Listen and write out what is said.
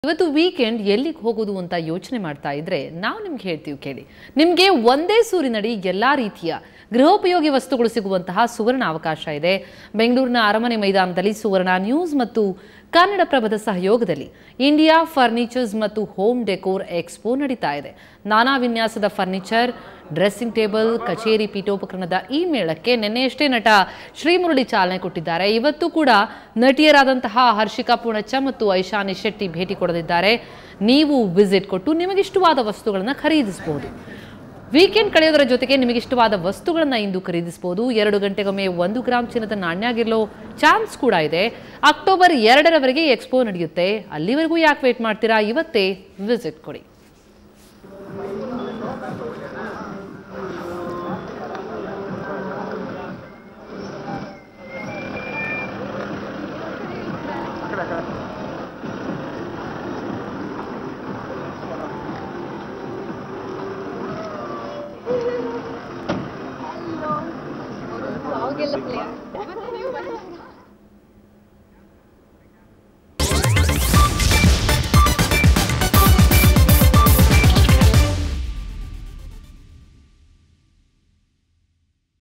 ಇವತ್ತು ವೀಕೆಂಡ್ ಎಲ್ಲಿಗೆ ಹೋಗೋದು ಅಂತ ಯೋಚನೆ ಮಾಡ್ತಾ ಇದ್ರೆ ನಾವು ನಿಮ್ಗೆ ಹೇಳ್ತೀವಿ ಕೇಳಿ ನಿಮಗೆ ಒಂದೇ ಸೂರಿನಡಿ ಎಲ್ಲಾ ರೀತಿಯ ಗೃಹೋಪಯೋಗಿ ವಸ್ತುಗಳು ಸಿಗುವಂತಹ ಸುವರ್ಣ ಅವಕಾಶ ಇದೆ ಬೆಂಗಳೂರಿನ ಅರಮನೆ ಮೈದಾನದಲ್ಲಿ ಸುವರ್ಣ ನ್ಯೂಸ್ ಮತ್ತು ಕನ್ನಡಪ್ರಭದ ಸಹಯೋಗದಲ್ಲಿ ಇಂಡಿಯಾ ಫರ್ನಿಚರ್ಸ್ ಮತ್ತು ಹೋಮ್ ಡೆಕೋರ್ ಎಕ್ಸ್ಪೋ ನಡೀತಾ ಇದೆ ನಾನಾ ವಿನ್ಯಾಸದ ಫರ್ನಿಚರ್ ಡ್ರೆಸ್ಸಿಂಗ್ ಟೇಬಲ್ ಕಚೇರಿ ಪೀಠೋಪಕರಣದ ಈ ಮೇಳಕ್ಕೆ ನಿನ್ನೆಯಷ್ಟೇ ನಟ ಶ್ರೀಮುರಳಿ ಚಾಲನೆ ಕೊಟ್ಟಿದ್ದಾರೆ ಇವತ್ತು ಕೂಡ ನಟಿಯರಾದಂತಹ ಹರ್ಷಿಕಾ ಪೂಣಚ್ಚ ಮತ್ತು ಐಶಾನಿ ಶೆಟ್ಟಿ ಭೇಟಿ ಕೊಡಲಿದ್ದಾರೆ ನೀವು ವಿಸಿಟ್ ಕೊಟ್ಟು ನಿಮಗಿಷ್ಟವಾದ ವಸ್ತುಗಳನ್ನು ಖರೀದಿಸಬಹುದು ವೀಕೆಂಡ್ ಕಳೆಯೋದರ ಜೊತೆಗೆ ನಿಮಗಿಷ್ಟವಾದ ವಸ್ತುಗಳನ್ನು ಇಂದು ಖರೀದಿಸಬಹುದು ಎರಡು ಗಂಟೆಗೊಮ್ಮೆ ಒಂದು ಗ್ರಾಮ್ ಚಿನ್ನದ ನಾಣ್ಯ ಗೆಲ್ಲೋ ಚಾನ್ಸ್ ಕೂಡ ಇದೆ ಅಕ್ಟೋಬರ್ ಎರಡರವರೆಗೆ ಎಕ್ಸ್ಪೋ ನಡೆಯುತ್ತೆ ಅಲ್ಲಿವರೆಗೂ ಯಾಕೆ ವೇಟ್ ಮಾಡ್ತೀರಾ ಇವತ್ತೇ ವಿಸಿಟ್ ಕೊಡಿ Hello. Vlogಗೆಲ್ಲ play ಆಗ್ತದೆ.